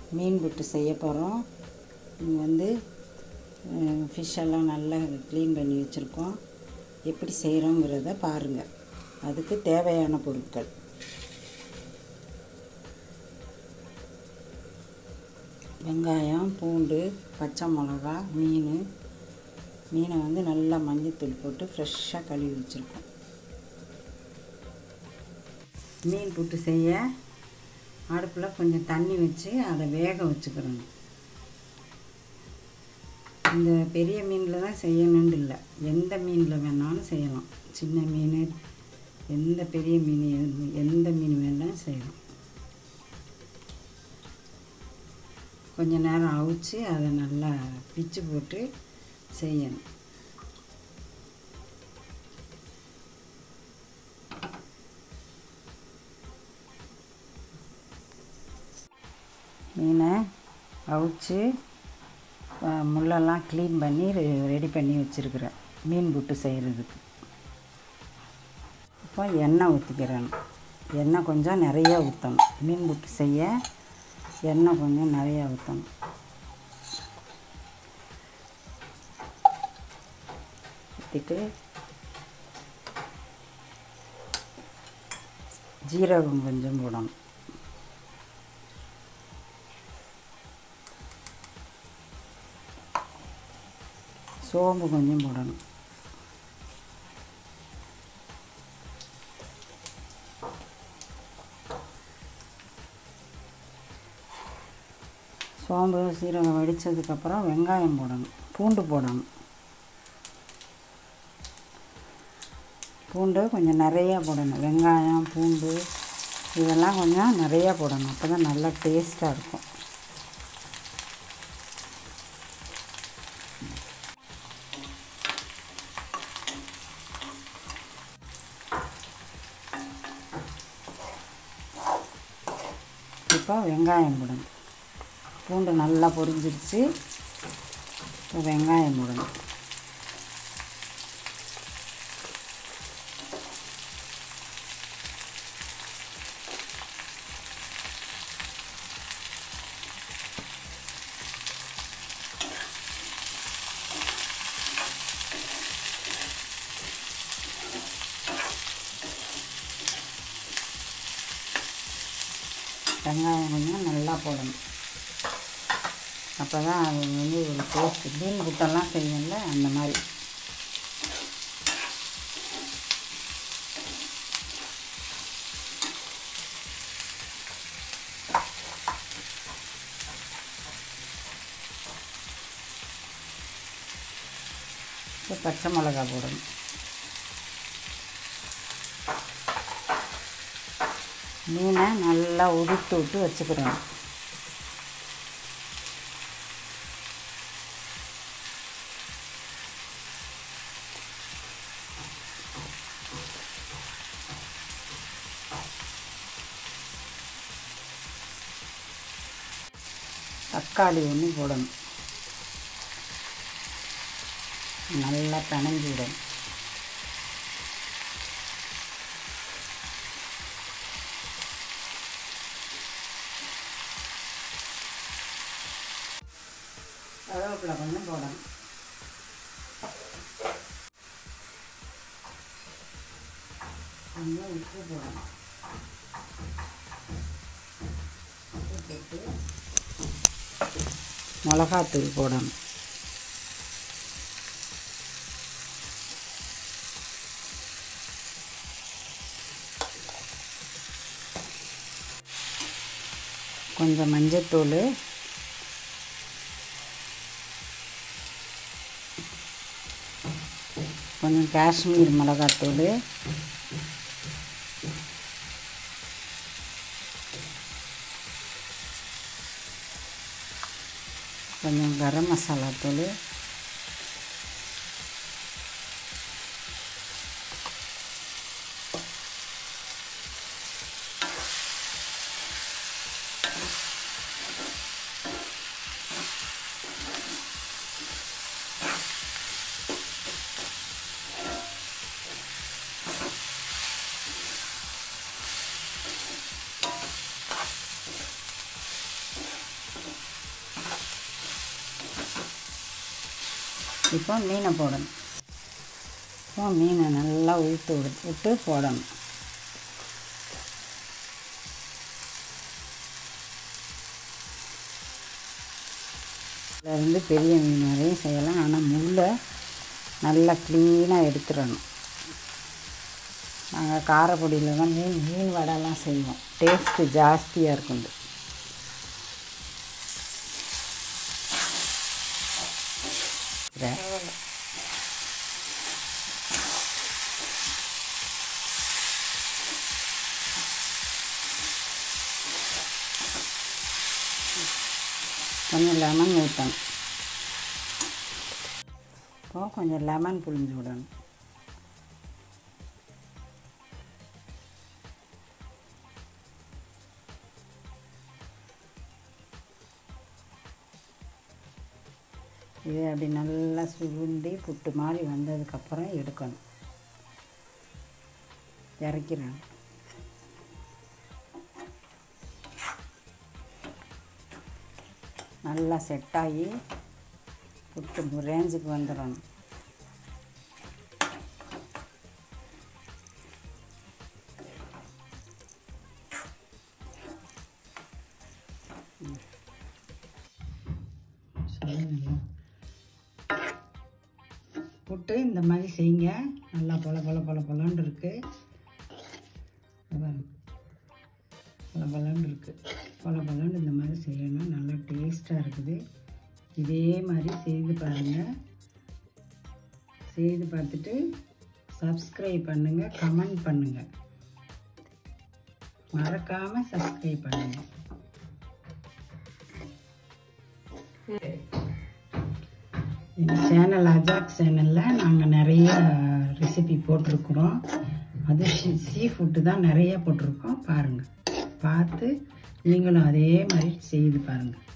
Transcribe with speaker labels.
Speaker 1: மீன் புட்டு செய்ய போகிறோம் இது வந்து ஃபிஷ் எல்லாம் நல்லா க்ளீன் பண்ணி வச்சுருக்கோம் எப்படி செய்கிறோங்கிறத பாருங்கள் அதுக்கு தேவையான பொருட்கள் வெங்காயம் பூண்டு பச்சை மிளகா மீன் மீனை வந்து நல்லா மஞ்சத்தூள் போட்டு ஃப்ரெஷ்ஷாக கழுவி வச்சுருக்கோம் மீன் புட்டு செய்ய அடுப்பில் கொஞ்சம் தண்ணி வச்சு அதை வேக வச்சுக்கிறோங்க இந்த பெரிய மீனில் தான் செய்யணுன்னு இல்லை எந்த மீனில் வேணாலும் செய்யலாம் சின்ன மீன் எந்த பெரிய மீன் எந்த- எந்த மீன் வேணாலும் செய்யலாம் கொஞ்ச நேரம் அவிச்சு அதை நல்லா பிச்சு போட்டு செய்யணும் மீனை அவிச்சு அஹ், முள்ளெல்லாம் க்ளீன் பண்ணி ரெடி பண்ணி வச்சுருக்குறேன் மீன் புட்டு செய்கிறதுக்கு இப்போ எண்ணெய் ஊற்றிக்கிறேன் எண்ணெய் கொஞ்சம் நிறையா ஊற்றணும் மீன் புட்டு செய்ய எண்ணெய் கொஞ்சம் நிறையா ஊற்றணும் ஊற்றிட்டு ஜீரகம் கொஞ்சம் போடணும் சோம்பு கொஞ்சம் போடணும் சோம்பு சீரகம் வடித்ததுக்கப்புறம் வெங்காயம் போடணும் பூண்டு போடணும் பூண்டு கொஞ்சம் நிறையா போடணும் வெங்காயம் பூண்டு இதெல்லாம் கொஞ்சம் நிறையா போடணும் அப்போ தான் நல்லா டேஸ்ட்டாக இருக்கும் இப்போ வெங்காயம் போடணும் பூண்டு நல்லா பொரிஞ்சிருச்சு இப்போ வெங்காயம் போடணும் வெங்காயம் கொஞ்சம் நல்லா போடணும் அப்போ தான் அது வந்து ஒரு டேஸ்ட் மீன் புட்டெல்லாம் செய்வோம்ல அந்த மாதிரி இப்போ பச்சை மிளகா போடணும் மீனை நல்லா உதுத்து விட்டு வச்சுக்கிறோம் தக்காளி ஒன்று போடணும் நல்லா பிணைஞ்சு விடணும் கருவேப்பிலை கொஞ்சம் போடணும் கொஞ்சம் உப்பு போடணும் உப்பு போட்டு மிளகாத்தூள் போடணும் கொஞ்சம் மஞ்சத்தூள் கொஞ்சம் காஷ்மீர் மிளகாத்தூள் கொஞ்சம் கரம் மசாலா தூள் இப்போ மீனை போடணும் இப்போ மீனை நல்லா ஊற்று விடு விட்டு போடணும் இருந்து பெரிய மீன் வரையும் செய்யலாம் ஆனால் முள்ளை நல்லா க்ளீனாக எடுத்துடணும் நாங்கள் காரப்பொடியில் தான் மீன் மீன் வடைலாம் செய்வோம் டேஸ்ட்டு ஜாஸ்தியாக இருக்கும் இது. இதை கொஞ்சம் லெமன் ஊற்றணும் இப்போ கொஞ்சம் லெமன் புழிஞ்சு விடணும் இது அப்படி நல்லா சுருண்டி புட்டு மாதிரி வந்ததுக்கப்புறம் எடுக்கணும் இறக்கிறேன் நல்லா செட் ஆகி புட்டு ரேஞ்சுக்கு வந்துடணும் சொல்லுங்க புட்டு இந்த மாதிரி செய்யுங்க நல்லா பொல பொல பொல பொலன்னு இருக்குது பொல பொலன்னு இருக்குது பொல பொலன்னு இந்த மாதிரி செய்யணும் நல்லா டேஸ்ட்டாக இருக்குது இதே மாதிரி செய்து பாருங்கள் செய்து பார்த்துட்டு சப்ஸ்கிரைப் பண்ணுங்கள் கமெண்ட் பண்ணுங்கள் மறக்காமல் சப்ஸ்கிரைப் பண்ணுங்கள் எங்கள் சேனல் அஜாக் சேனலில் நாங்கள் நிறைய ரெசிபி போட்டிருக்குறோம் அது சீ ஃபுட்டு தான் நிறைய போட்டிருக்கோம் பாருங்கள் பார்த்து நீங்களும் அதே மாதிரி செய்து பாருங்கள்